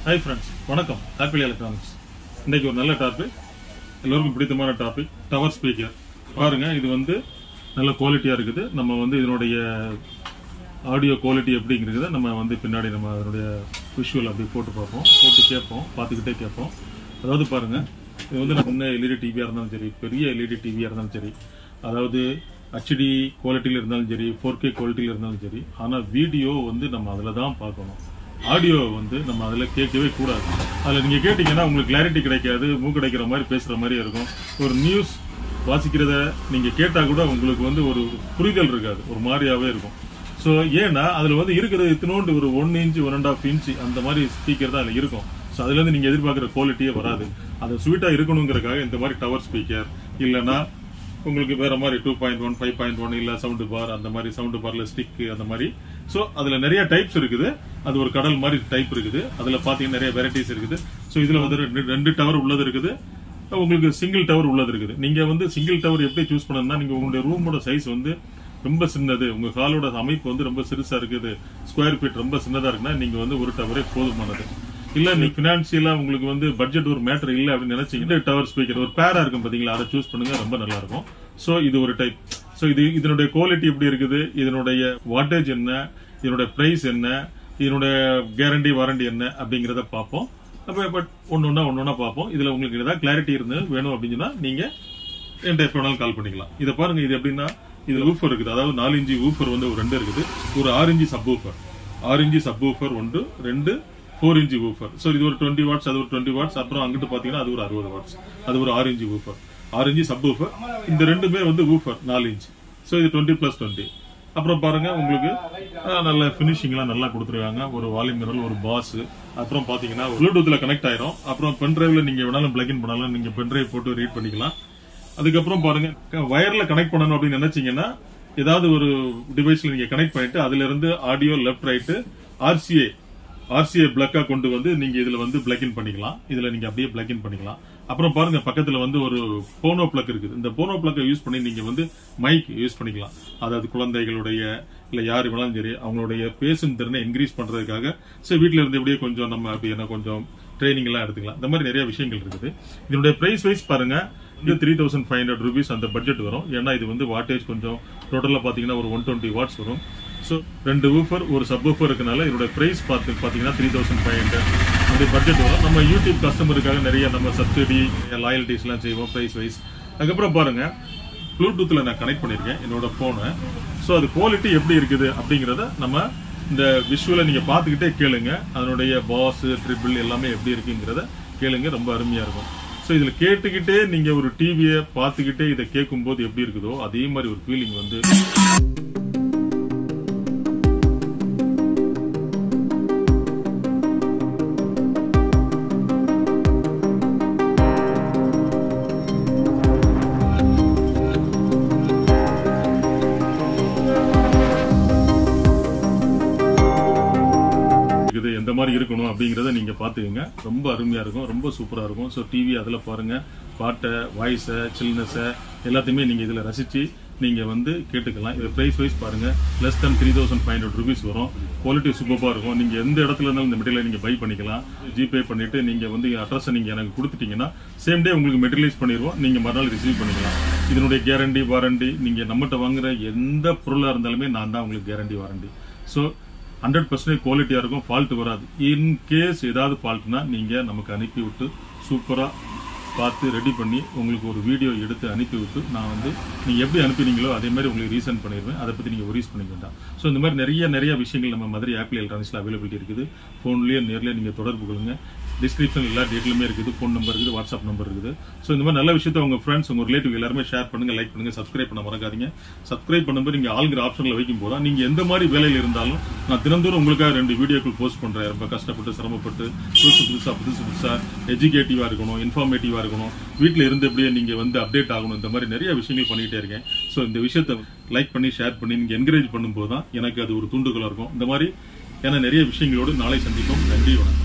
hi friends வணக்கம் Apple Electronics இன்னைக்கு ஒரு நல்ல டாபிக் எல்லோருக்கும் பிடித்தமான டாபிக் டவர் ஸ்பீக்கர் பாருங்க இது வந்து நல்ல குவாலிட்டியா இருக்குது நம்ம வந்து இதனுடைய ஆடியோ குவாலிட்டி எப்படிங்கிறத நம்ம வந்து பின்னாடி நம்ம அதனுடைய விஷுவல் அப்படி போட்டு பார்ப்போம் போட்டு கேட்போம் பார்த்துக்கிட்டே கேட்போம் அதாவது பாருங்க இது வந்து நம்ம சின்ன எல்இடி டிவியாக இருந்தாலும் சரி பெரிய எல்இடி டிவியாக இருந்தாலும் சரி அதாவது ஹெச்டி குவாலிட்டியில் இருந்தாலும் சரி ஃபோர் கே குவாலிட்டியில் இருந்தாலும் சரி ஆனால் வீடியோ வந்து நம்ம அதில் தான் பார்க்கணும் ஆடியோ வந்து நம்ம அதில் கேட்கவே கூடாது அதில் நீங்கள் கேட்டிங்கன்னா உங்களுக்கு கிளாரிட்டி கிடைக்காது மூக்கடைக்கிற மாதிரி பேசுகிற மாதிரி இருக்கும் ஒரு நியூஸ் வாசிக்கிறத நீங்கள் கேட்டால் கூட உங்களுக்கு வந்து ஒரு புரிதல் இருக்காது ஒரு மாதிரியாவே இருக்கும் ஸோ ஏன்னா அதில் வந்து இருக்கிறது இத்தினோண்டு ஒரு one inch one and half inch அந்த மாதிரி ஸ்பீக்கர் தான் அதில் இருக்கும் ஸோ அதுலேருந்து நீங்கள் எதிர்பார்க்குற குவாலிட்டியே வராது அது ஸ்வீட்டாக இருக்கணுங்கிறக்காக இந்த மாதிரி டவர் ஸ்பீக்கர் இல்லைன்னா உங்களுக்கு வேற மாதிரி two point one five point one இல்ல சவுண்டு பார் அந்த மாதிரி சவுண்டு பார்ல ஸ்டிக் அந்த மாதிரி ஸோ அதுல நிறைய டைப்ஸ் இருக்குது அது ஒரு கடல் மாதிரி டைப் இருக்குது அதுல பாத்தீங்கன்னா நிறைய வெரைட்டிஸ் இருக்குது ஸோ இதுல வந்து ரெண்டு- ரெண்டு டவர் உள்ளது இருக்குது உங்களுக்கு சிங்கிள் டவர் உள்ளது இருக்குது நீங்க வந்து சிங்கிள் டவர் எப்படி சூஸ் பண்ணணும்னா நீங்க உங்களுடைய ரூமோட சைஸ் வந்து ரொம்ப சின்னது உங்க ஹாலோட அமைப்பு வந்து ரொம்ப சிறுசா இருக்குது ஸ்கொயர் ஃபீட் ரொம்ப சின்னதா இருக்குன்னா நீங்க வந்து ஒரு டவரே போதுமானது இல்ல நீ பினான்சியலா உங்களுக்கு வந்து பட்ஜெட் ஒரு மேட்டர் இல்ல அப்படின்னு நினைச்சீங்கன்னா டவர் ஸ்பீக்கர் ஒரு பேரா இருக்கும் பாத்தீங்களா அதை சூஸ் பண்ணுங்க ரொம்ப நல்லா இருக்கும் சோ இது ஒரு டைப் சோ இது இதனுடைய குவாலிட்டி எப்படி இருக்குது இதனுடைய வாட்டேஜ் என்ன இதனுடைய பிரைஸ் என்ன இதனுடைய கேரண்டி வாரண்டி என்ன அப்படிங்கறத பார்ப்போம் அப்ப பட் ஒன்னு ஒன்னா ஒன்னு ஒன்னா பார்ப்போம் இதுல உங்களுக்கு ஏதாவது கிளாரிட்டி இருந்து வேணும் அப்படின்னு சொன்னா நீங்க என்கிட்ட எப்ப வேணாலும் கால் பண்ணிக்கலாம் இதை பாருங்க இது எப்படின்னா இதுல ஊஃபர் இருக்குது அதாவது நாலு இன்ச்சு ஊஃபர் வந்து ஒரு ரெண்டு இருக்குது ஒரு ஆறு இன்ச்சு சப் ஊஃபர் ஆறு இன்ச்சு சப் ஊஃபர் ஒன்று ரெண்டு ஃபோர் இன்ச்சு ஊஃபர் ஸோ இது ஒரு டுவெண்ட்டி வாட்ஸ் அது ஒரு டுவெண்ட்டி வாட்ஸ் அப்புறம் அங்கிட்டு பாத்தீங்கன்னா அது ஒரு அறுபது வாட்ஸ் அது ஒரு ஆறு இன்ச்சு ஊஃபர் ஆறு இன்ச்சு சப் ஊஃபர் இந்த ரெண்டுமே வந்து ஊஃபர் நாலு இன்ச் ஸோ இது டுவெண்ட்டி பிளஸ் டுவெண்ட்டி அப்புறம் பாருங்க உங்களுக்கு அஹ், நல்ல ஃபினிஷிங்லாம் நல்லா கொடுத்துருக்காங்க ஒரு வால்யூம் மிரல் ஒரு பாஸ் அப்புறம் பாத்தீங்கன்னா ப்ளூடூத்ல கனெக்ட் ஆயிரும் அப்புறம் பென் டிரைவ்ல நீங்க வேணாலும் பிளக்இன் பண்ணலாம் நீங்க பென் டிரைவ் போட்டு ரீட் பண்ணிக்கலாம் அதுக்கப்புறம் பாருங்க வயர்ல கனெக்ட் பண்ணணும் அப்படின்னு நினைச்சீங்கன்னா ஏதாவது ஒரு டிவைஸ்ல நீங்க கனெக்ட் பண்ணிட்டு அதுல இருந்து audio left right RCA RCA பிளக்கா கொண்டு வந்து நீங்க இதுல வந்து பிளக்இன் பண்ணிக்கலாம் இதுல நீங்க அப்படியே பிளக்இன் பண்ணிக்கலாம் அப்புறம் பாருங்க பக்கத்துல வந்து ஒரு போனோ பிளக் இருக்குது இந்த போனோ பிளக்கை யூஸ் பண்ணி நீங்க வந்து மைக் யூஸ் பண்ணிக்கலாம் அதாவது குழந்தைகளுடைய இல்ல யாரு வேணாலும் சரி அவங்களுடைய பேசும் திறனை இன்க்ரீஸ் பண்றதுக்காக சரி வீட்ல இருந்து எப்படியே கொஞ்சம் நம்ம அப்படி என்ன கொஞ்சம் ட்ரைனிங் எல்லாம் எடுத்துக்கலாம் இந்த மாதிரி நிறைய விஷயங்கள் இருக்குது இதனுடைய பிரைஸ் வைஸ் பாருங்க இது three thousand five hundred rupees அந்த பட்ஜெட் வரும் ஏன்னா இது வந்து வாட்டேஜ் கொஞ்சம் டோட்டலா பாத்தீங்கன்னா ஒரு ஒன் டுவெண்ட்டி வாட்ஸ் வரும் ஸோ ரெண்டு ஊஃபர் ஒரு சப் ஊஃபர் இருக்கனால இதோட பிரைஸ் பார்த்து பாத்தீங்கன்னா த்ரீ தௌசண்ட் ஃபைவ் ஹண்ட்ரட் அப்படி பட்ஜெட் வரும் நம்ம யூடியூப் கஸ்டமருக்காக நிறைய நம்ம சப்சிடி லாயல்டிஸ் எல்லாம் செய்வோம் பிரைஸ் வைஸ் அதுக்கப்புறம் பாருங்க ப்ளூடூத்ல நான் கனெக்ட் பண்ணிருக்கேன் என்னோட போனை ஸோ அது குவாலிட்டி எப்படி இருக்குது அப்படிங்கறத நம்ம இந்த விஷுவலை நீங்க பார்த்துக்கிட்டே கேளுங்க அதனுடைய பாஸ் ட்ரிபிள் எல்லாமே எப்படி இருக்குங்கிறத கேளுங்க ரொம்ப அருமையா இருக்கும் ஸோ இதுல கேட்டுக்கிட்டே நீங்க ஒரு டிவியை பார்த்துக்கிட்டே இதை கேட்கும்போது எப்படி இருக்குதோ அதே மாதிரி ஒரு ஃபீலிங் வந்து இருக்குது எந்த மாதிரி இருக்கணும் அப்படிங்கறத நீங்க பாத்துக்கங்க ரொம்ப அருமையா இருக்கும் ரொம்ப சூப்பரா இருக்கும் ஸோ டிவி அதுல பாருங்க பாட்டை வாய்ஸை சில்னஸை எல்லாத்தையுமே நீங்க இதுல ரசிச்சு நீங்க வந்து கேட்டுக்கலாம் இது பிரைஸ் வைஸ் பாருங்க less than three thousand five hundred rupees வரும் குவாலிட்டி சூப்பரா இருக்கும் நீங்க எந்த இடத்துல இருந்தாலும் இந்த மெட்டீரியல் நீங்க பை பண்ணிக்கலாம் ஜிபே பண்ணிட்டு நீங்க வந்து அட்ரஸ் நீங்க எனக்கு கொடுத்துட்டீங்கன்னா சேம் டே உங்களுக்கு மெட்டீரியலைஸ் பண்ணிடுவோம் நீங்க மறுநாள் ரிசீவ் பண்ணிக்கலாம் இதனுடைய கேரண்டி வாரண்டி நீங்க நம்மகிட்ட வாங்குற எந்த பொருளா இருந்தாலுமே நான் தான் உங்களுக்கு guarantee warranty so hundred percentage குவாலிட்டியா இருக்கும் ஃபால்ட் வராது இன் கேஸ் ஏதாவது ஃபால்ட்னா நீங்க நமக்கு அனுப்பி விட்டு சூப்பரா பார்த்து ரெடி பண்ணி உங்களுக்கு ஒரு வீடியோ எடுத்து அனுப்பி விட்டு நான் வந்து நீங்க எப்படி அனுப்பினீங்களோ அதே மாதிரி உங்களுக்கு ரீசன் பண்ணிடுவேன் அதை பத்தி நீங்க ஒரீஸ் பண்ணிக்க வேண்டாம் ஸோ இந்த மாதிரி நிறைய நிறைய விஷயங்கள் நம்ம மதுரை ஆப்பிள் எலக்ட்ரானிக்ஸ்ல அவைலபிலிட்டி இருக்குது ஃபோன்லயே நேர்லயே நீங்க தொடர்பு கொள்ளுங்க டிஸ்கிரிப்ஷன் எல்லா டீட்டெயிலுமே இருக்குது ஃபோன் நம்பர் இருக்குது வாட்ஸ்அப் நம்பர் இருக்குது ஸோ இந்த மாதிரி நல்ல விஷயத்தை உங்க ஃப்ரெண்ட்ஸ் உங்க ரிலேட்டிவ் எல்லாருமே ஷேர் பண்ணுங்க லைக் பண்ணுங்க சப்ஸ்கிரைப் பண்ண மறக்காதீங்க சப்ஸ்கிரைப் பண்ணும்போது நீங்க ஆளுங்கிற ஆப்ஷன்ல வைக்கும் போது நீங்க எந்த மாதிரி வேலையில் இருந்தாலும் நான் தினந்தோறும் உங்களுக்காக ரெண்டு வீடியோக்கள் போஸ்ட் பண்றேன் ரொம்ப கஷ்டப்பட்டு சிரமப்பட்டு புதுசு புதுசா புதுசு புதுசா எஜுகேட்டிவா இருக்கணும் இன்ஃபார்மேட்டிவா இருக்கணும் வீட்டில் இருந்து எப்படியே நீங்க வந்து அப்டேட் ஆகணும் இந்த மாதிரி நிறைய விஷயங்கள் பண்ணிட்டே இருக்கேன் ஸோ இந்த விஷயத்தை லைக் பண்ணி ஷேர் பண்ணி நீங்க என்கரேஜ் பண்ணும்போது தான் எனக்கு அது ஒரு தூண்டுகோலா இருக்கும் இந்த மாதிரி ஏன்னா நிறைய விஷயங்களோடு நாளை சந்திப்போம் நன்றி வணக்கம்